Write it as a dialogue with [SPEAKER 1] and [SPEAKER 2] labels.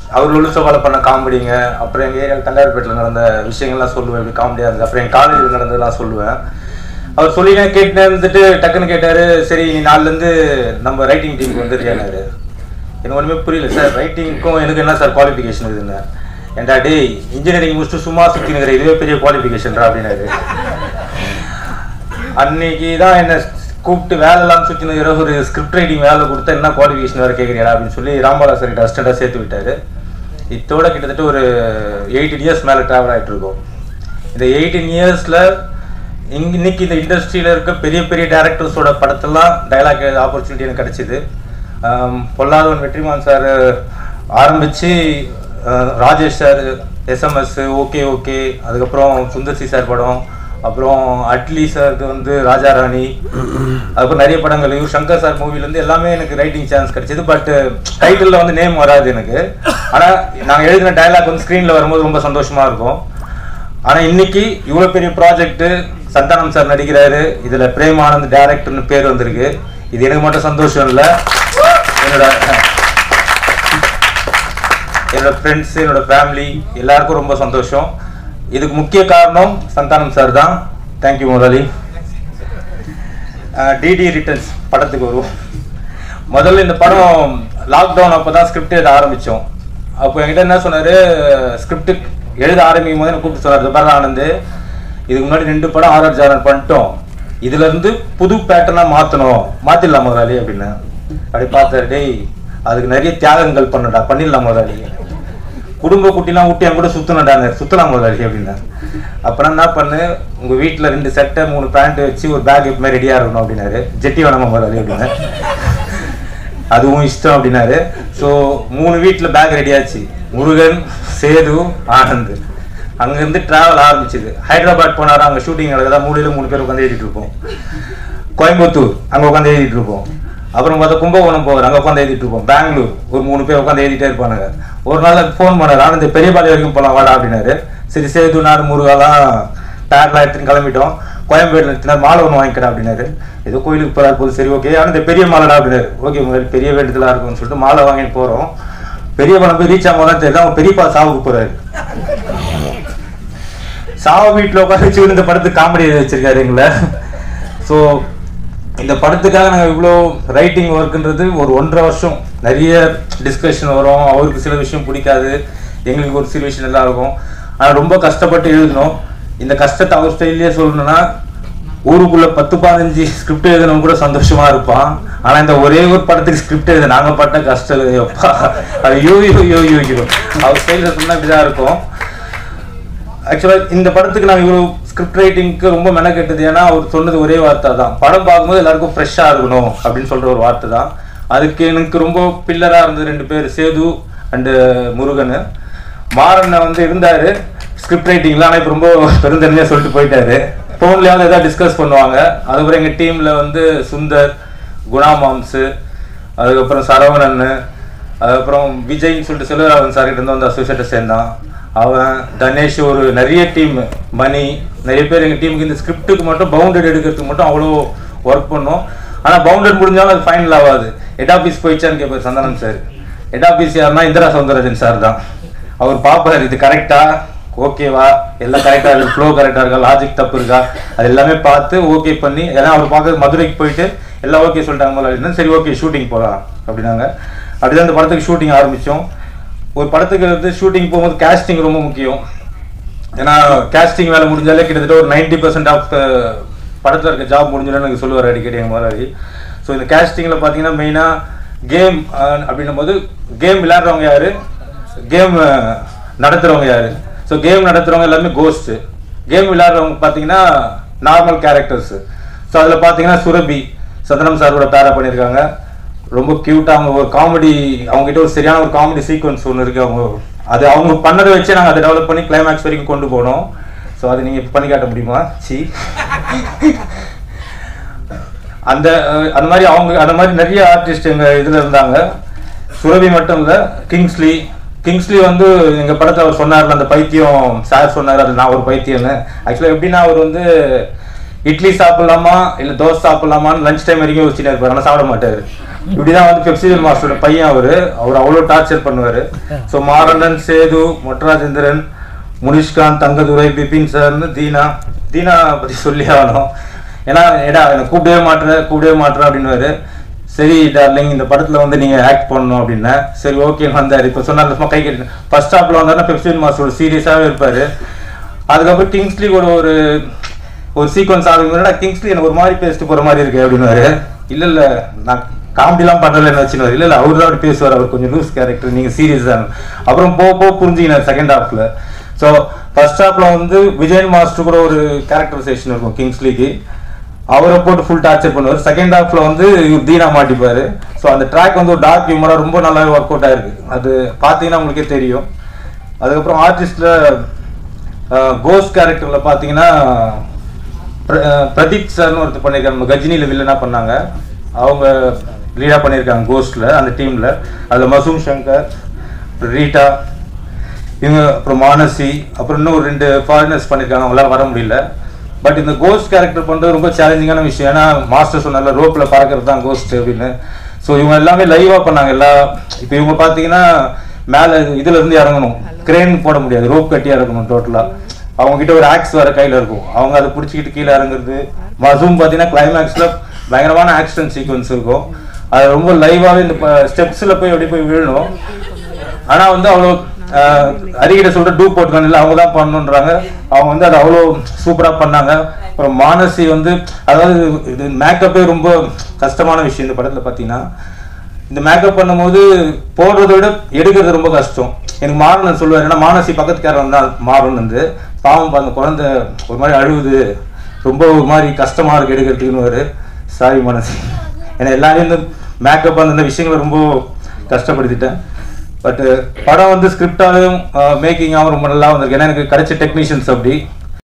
[SPEAKER 1] அவர் உளுச வேலை பண்ண காமெடிங்க அப்புறம் எங்கள் ஏரியா தண்டார்பேட்டில் நடந்த விஷயங்கள்லாம் சொல்லுவேன் இப்படி காமெடியாக இருந்தது அப்புறம் என் காலேஜில் நடந்ததெல்லாம் சொல்லுவேன் அவர் சொல்லினே கேட்டுனே இருந்துட்டு டக்குன்னு கேட்டார் சரி நீ நாலுலேருந்து நம்ம ரைட்டிங் டீமுக்கு வந்துருக்கியானாரு எனக்கு ஒன்றுமே புரியல சார் ரைட்டிங்க்கும் எனக்கு என்ன சார் குவாலிஃபிகேஷன் இதுன்னு ஏன்டா டேய் இன்ஜினியரிங் முடிச்சுட்டு சும்மா சுற்றினுங்கிற இதுவே பெரிய குவாலிஃபிகேஷன்டா அப்படின்னாரு அன்னைக்கு தான் என்ன கூப்பிட்டு வேலை இல்லாமல் சுற்றினுங்கிற ஒரு ஸ்கிரிப்ட் ரைட்டிங் வேலை கொடுத்தா என்ன குவாலிஃபிகேஷன் வேறு கேட்குறீங்களா அப்படின்னு சொல்லி ராமபாலா சார் கிட்ட அசிஸ்டண்டாக சேர்த்து விட்டாரு இதோட கிட்டத்தட்ட ஒரு எயிட்டீன் இயர்ஸ் மேலே ட்ராவல் ஆகிட்டு இருக்கோம் இந்த எயிட்டீன் இயர்ஸில் இங்க இன்னைக்கு இந்த இண்டஸ்ட்ரியில் இருக்க பெரிய பெரிய டேரக்டர்ஸோட படத்தெல்லாம் டைலாக் ஆப்பர்ச்சுனிட்டி எனக்கு கிடைச்சிது ஆம், பொல்லாதவன் வெற்றிமான் சார் ஆரம்பித்து Rajesh sir SMS okay okay அதுக்கப்புறம் சுந்தர்சி சார் படம் அப்புறம் அட்லி சாருக்கு வந்து ராஜா ராணி அதுக்கப்புறம் நிறைய படங்கள் இவர் சங்கர் சார் மூவிலேருந்து எல்லாமே எனக்கு ரைட்டிங் சான்ஸ் கிடைச்சது பட் டைட்டிலில் வந்து நேம் வராது எனக்கு ஆனால் நாங்கள் எழுதின டைலாக் வந்து ஸ்க்ரீனில் வரும்போது ரொம்ப சந்தோஷமாக இருக்கும் ஆனா இன்னைக்கு இவ்வளவு பெரிய ப்ராஜெக்ட் சந்தானம் சார் நடிக்கிறாரு இதுல பிரேம் ஆனந்த் டைரக்டர்னு பேர் வந்திருக்கு இது எனக்கு மட்டும் சந்தோஷம் இல்ல என்னோட என்னோட ஃப்ரெண்ட்ஸ் என்னோட ஃபேமிலி எல்லாருக்கும் ரொம்ப சந்தோஷம் இதுக்கு முக்கிய காரணம் சந்தானம் சார் தான் தேங்க்யூ முரளி டிடி ரிட்டர்ன்ஸ் படத்துக்கு வருவோம் முதல்ல இந்த படம் லாக்டவுன் அப்போ தான் ஸ்கிரிப்ட் எழுத ஆரம்பித்தோம் அப்போ என்கிட்ட என்ன சொன்னார் ஸ்கிரிப்ட் எழுத ஆரம்பிக்கும் போது எனக்கு கூப்பிட்டு சொன்னார் ஜபர் ஆனந்த் இதுக்கு முன்னாடி ரெண்டு படம் ஆர்ஆர் ஜானர் பண்ணிட்டோம் இதுல இருந்து புது பேட்டர்னாக மாற்றணும் மாற்றிடலாம் முதலாளி அப்படின்னு அப்படி பார்த்தாரு டேய் அதுக்கு நிறைய தியாகங்கள் பண்ணடா பண்ணிடலாம் முதலாளி குடும்ப குட்டிலாம் ஊட்டி என் கூட சுத்தணுடாங்க சுத்தலாம் முதலாளி அப்படின்னா அப்புறம் என்ன பண்ணு உங்க வீட்டில் ரெண்டு சட்டை மூணு பேண்ட் வச்சு ஒரு பேக் எப்பவுமே ரெடியாக இருக்கணும் அப்படின்னாரு ஜெட்டி வேணாமா முதலாளி அப்படின்னு அதுவும் இஷ்டம் அப்படின்னாரு ஸோ மூணு வீட்டில் பேக் ரெடியாச்சு முருகன் சேது ஆனந்த் அங்கேருந்து ட்ராவல் ஆரம்பிச்சது ஹைதராபாத் போனாரா அங்கே ஷூட்டிங் நடக்குதா மூலையில் மூணு பேர் உட்காந்து எழுதிட்டு இருப்போம் கோயம்புத்தூர் அங்கே உட்காந்து எழுதிட்டு இருப்போம் அப்புறம் பார்த்தா கும்பகோணம் போவார் அங்கே உட்காந்து எழுதிட்டு இருப்போம் பெங்களூர் ஒரு மூணு பேர் உட்காந்து எழுதிட்டே இருப்பானுங்க ஒரு நாள் ஃபோன் பண்ணார் ஆனந்த் பெரியபாளையம் வரைக்கும் போகலாம் வாடா அப்படின்னாரு சரி சேது நாடு முருகாலாம் டயர்லாம் எடுத்துன்னு கிளம்பிட்டோம் கோயம்பேடுல எடுத்துனா மாலை ஒன்று வாங்கிக்கிறா அப்படின்னாரு ஏதோ கோயிலுக்கு போறாரு போது சரி ஓகே ஆனால் இந்த பெரிய மாலைடா அப்படின்னாரு ஓகே முதல்ல பெரிய வேண்டுதலாக இருக்கும்னு சொல்லிட்டு மாலை வாங்கிட்டு போகிறோம் பெரிய பணம் போய் ரீச் ஆகும் தான் தெரியுது அவன் பெரியப்பா சாவுக்கு போறாரு சாவு வீட்டில் உட்காந்து வச்சு இந்த படத்துக்கு காமெடி வச்சிருக்காரு எங்களை ஸோ இந்த படத்துக்காக நாங்கள் இவ்வளோ ரைட்டிங் ஒர்க்குன்றது ஒரு ஒன்றரை வருஷம் நிறைய டிஸ்கஷன் வரும் அவருக்கு சில விஷயம் பிடிக்காது எங்களுக்கு ஒரு சில விஷயம் நல்லா இருக்கும் ஆனால் ரொம்ப கஷ்டப்பட்டு எழுதணும் இந்த கஷ்டத்தை அவர் ஸ்டைல்லே சொல்லணும்னா ஊருக்குள்ள பத்து பதினஞ்சு ஸ்கிரிப்ட் எழுதணும் கூட சந்தோஷமா இருப்பான் ஆனா இந்த ஒரே ஒரு படத்துக்கு ஸ்கிரிப்ட் எழுத நாங்க பட்ட கஷ்டம் எப்பா ஐயோ ஐயோ ஐயோ ஐயோ ஐயோ அவர் ஸ்டைல சொன்னா இப்படிதான் இருக்கும் ஆக்சுவலாக இந்த படத்துக்கு நான் இவ்வளோ ஸ்கிரிப்ட் ரைட்டிங்க்கு ரொம்ப மெனக்கெட்டது ஏன்னா அவர் சொன்னது ஒரே வார்த்தை தான் படம் பார்க்கும்போது எல்லாருக்கும் ஃப்ரெஷ்ஷாக இருக்கணும் அப்படின்னு சொல்கிற ஒரு வார்த்தை தான் அதுக்கு எனக்கு ரொம்ப பில்லராக இருந்தது ரெண்டு பேர் சேது அண்டு முருகன் மாறன் வந்து இருந்தார் ஸ்கிரிப்ட் ரைட்டிங்கில் ஆனால் இப்போ ரொம்ப பெருந்தன்மையாக சொல்லிட்டு போயிட்டாரு ஃபோன்லேயாவது எதாவது டிஸ்கஸ் பண்ணுவாங்க அதுக்கப்புறம் எங்கள் டீமில் வந்து சுந்தர் குணா மாம்ஸு அதுக்கப்புறம் சரவணன் அதுக்கப்புறம் விஜய்னு சொல்லிட்டு செல்வராகவன் சார் கிட்ட இருந்து வந்து அசோசியேட்டை சேர்ந்தான் அவன் தனேஷ் ஒரு நிறைய டீம் மணி நிறைய பேர் எங்கள் டீமுக்கு இந்த ஸ்கிரிப்டுக்கு மட்டும் பவுண்டட் எடுக்கிறதுக்கு மட்டும் அவ்வளோ ஒர்க் பண்ணோம் ஆனால் பவுண்டட் முடிஞ்சாலும் அது ஃபைனல் ஆகாது ஹெட் ஆஃபீஸ் போயிடுச்சான்னு கேட்பார் சந்தானம் சார் ஹெட் ஆஃபீஸ் யாருன்னா இந்திரா சௌந்தரராஜன் சார் தான் அவர் பார்ப்பார் இது கரெக்டா ஓகேவா எல்லாம் கரெக்டாக இருக்கு ஃப்ளோ கரெக்டாக இருக்கா லாஜிக் தப்பு இருக்கா அது எல்லாமே பார்த்து ஓகே பண்ணி ஏன்னா அவர் பார்க்க மதுரைக்கு போயிட்டு எல்லாம் ஓகே சொல்லிட்டாங்க போல இருந்தா, சரி ஓகே ஷூட்டிங் போகலாம் அப்படின்னாங்க அப்படிதான் இந்த படத்துக்கு ஷூட்டிங் ஆரம்பித்தோம் ஒரு படத்துக்கு வந்து ஷூட்டிங் போகும்போது கேஸ்டிங் ரொம்ப முக்கியம் ஏன்னா கேஸ்டிங் வேலை முடிஞ்சாலே கிட்டத்தட்ட ஒரு நைன்டி பர்சன்ட் ஆஃப் படத்தில் இருக்க ஜாப் முடிஞ்சிடும் எனக்கு சொல்லுவார் அடிக்கடி எங்கள் முதலாளி ஸோ இந்த கேஸ்டிங்கில் பார்த்தீங்கன்னா மெயினாக கேம் அப்படின்னும் போது கேம் விளையாடுறவங்க யார் கேம் நடத்துகிறவங்க யார் ஸோ கேம் நடத்துகிறவங்க எல்லாமே கோஸ்ட்டு கேம் விளையாடுறவங்க பார்த்தீங்கன்னா நார்மல் கேரக்டர்ஸு ஸோ அதில் பார்த்தீங்கன்னா சுரபி சந்தனம் சாரோட பேரா பண்ணியிருக்காங்க ரொம்ப க்யூட்டாக அவங்க ஒரு காமெடி அவங்ககிட்ட ஒரு சரியான ஒரு காமெடி சீக்வன்ஸ் ஒன்று இருக்குது அவங்க அது அவங்க பண்ணதை வச்சே நாங்கள் அதை டெவலப் பண்ணி கிளைமேக்ஸ் வரைக்கும் கொண்டு போனோம் ஸோ அதை நீங்கள் பண்ணி காட்ட முடியுமா சி அந்த அஹ், அந்த மாதிரி அவங்க அந்த மாதிரி நிறைய ஆர்டிஸ்ட் எங்கள் இதில் இருந்தாங்க சுரபி மட்டும் இல்லை கிங்ஸ்லி கிங்ஸ்லி வந்து எங்கள் படத்தில் அவர் சொன்னார்ல அந்த பைத்தியம் சார் சொன்னார் அது நான் ஒரு பைத்தியம்னு ஆக்சுவலாக எப்படின்னா அவர் வந்து இட்லி சாப்பிடலாமா இல்லை தோசை சாப்பிடலாமான்னு லஞ்ச் டைம் வரைக்கும் யோசிச்சுட்டு இருப்பார் ஆனால் சாப்பிட மாட்டார் இப்படிதான் வந்து பெப்சிஜன் மாஸ்டரோட பையன் அவரு அவர் அவ்வளோ டார்ச்சர் பண்ணுவாரு ஸோ மாரண்ணன் சேது மொட்டராஜேந்திரன் முனிஷ்காந்த் தங்கதுரை பிபின் சார்னு தீனா தீனா பத்தி சொல்லி ஆகணும் ஏன்னா ஏடா என்னை கூப்பிடவே மாட்டேற கூப்பிடவே மாட்டேற அப்படின்னு சரி டார்லிங் இந்த படத்துல வந்து நீங்க ஆக்ட் பண்ணணும் அப்படின்னேன் சரி ஓகே வந்தாரு இப்போ சொன்னார் சும்மா கை கட்டி ஃபர்ஸ்ட் ஸ்டாப்ல வந்தாருன்னா பெப்சின் மாஸ்டர் சீரியஸாவே இருப்பாரு அதுக்கப்புறம் கிங்ஸ்லி கூட ஒரு ஒரு சீக்வன்ஸ் ஆகுதுன்னா கிங்ஸ்லி எனக்கு ஒரு மாதிரி பேசிட்டு போற மாதிரி இருக்கு அப்படின்னாரு இல்ல இல்ல நான் காமெடிலாம் பண்றதுல வச்சுன்னு இல்ல இல்ல அவர் தான் அப்படி பேசுவார் அவர் கொஞ்சம் லூஸ் கேரக்டர் நீங்க சீரியஸ் தான் அப்புறம் போக போக புரிஞ்சுக்கினார் செகண்ட் ஹாஃப்ல ஸோ ஃபர்ஸ்ட் ஹாஃப்ல வந்து விஜயன் மாஸ்டர் கூட ஒரு கேரக்டரைசேஷன் இருக்கும் கிங்ஸ்லிக்கு அவரை போட்டு ஃபுல் டார்ச்சர் பண்ணுவார் செகண்ட் ஹாஃப்ல வந்து இவர் தீனா மாட்டிப்பாரு ஸோ அந்த ட்ராக் வந்து ஒரு டார்க் ஹியூமரா ரொம்ப நல்லாவே ஒர்க் அவுட் ஆயிருக்கு அது பார்த்தீங்கன்னா உங்களுக்கே தெரியும் அதுக்கப்புறம் ஆர்டிஸ்ட்ல கோஸ்ட் கேரக்டர்ல பார்த்தீங்கன்னா பிர- அஹ் பிரதீப் சார்னு ஒருத்தர் பண்ணியிருக்காங்க நம்ம கஜினியில் வில்லனா பண்ணாங்க அவங்க லீடாக பண்ணியிருக்காங்க கோஸ்ட்ல அந்த டீம்ல அதில் மசூம் சங்கர் அப்புறம் ரீட்டா இவங்க அப்புறம் மானசி அப்புறம் இன்னும் ஒரு ரெண்டு ஃபாரினர்ஸ் பண்ணியிருக்காங்க அவங்களால வர முடியல பட் இந்த கோஸ்ட் கேரக்டர் பண்ணுறது ரொம்ப சேலஞ்சிங்கான விஷயம் ஏன்னா மாஸ்டர் சொன்னார்ல ரோப்பில் பறக்கிறது தான் கோஸ்ட் அப்படின்னு ஸோ இவங்க எல்லாமே லைவாக பண்ணாங்க எல்லா இப்போ இவங்க பார்த்தீங்கன்னா மேலே இதுல இருந்து இறங்கணும் கிரேன் போட முடியாது ரோப் கட்டி இறங்கணும் டோட்டலாக அவங்க கிட்ட ஒரு ஆக்ஸ் வேற கையில இருக்கும் அவங்க அதை பிடிச்சிக்கிட்டு கீழே இறங்குறது மசூம் பார்த்தீங்கன்னா கிளைமேக்ஸ்ல பயங்கரமான ஆக்ஷன் சீக்வன்ஸ் இருக்கும் அது ரொம்ப லைவாவே இந்த ஸ்டெப்ஸ்ல போய் எப்படி போய் விழணும் ஆனா வந்து அவ்வளோ அரிகிட்ட சொல்ற டூ போட்டுக்கான இல்லை அவங்க தான் பண்ணணுன்றாங்க அவங்க வந்து அதை அவ்வளோ சூப்பரா பண்ணாங்க அப்புறம் மானசி வந்து அதாவது இது மேக்கப்பே ரொம்ப கஷ்டமான விஷயம் இந்த படத்துல பார்த்தீங்கன்னா இந்த மேக்கப் பண்ணும்போது போடுறத விட எடுக்கிறது ரொம்ப கஷ்டம் எனக்கு மாறன் சொல்லுவார் ஏன்னா மானசி பக்கத்துக்காரன் தான் மாறன் வந்து பாவம் அந்த குழந்தை ஒரு மாதிரி அழுவுது ரொம்ப ஒரு மாதிரி கஷ்டமா இருக்கு எடுக்கிறதுக்குன்னு சாரி மனசு ஏன்னா எல்லாரையும் இந்த மேக்கப் அந்த விஷயங்களை ரொம்ப கஷ்டப்படுத்திட்டேன் பட் படம் வந்து ஸ்கிரிப்டாகவும் மேக்கிங்காகவும் ரொம்ப நல்லா வந்திருக்கு ஏன்னா எனக்கு கிடைச்ச டெக்னீஷியன்ஸ் அப்படி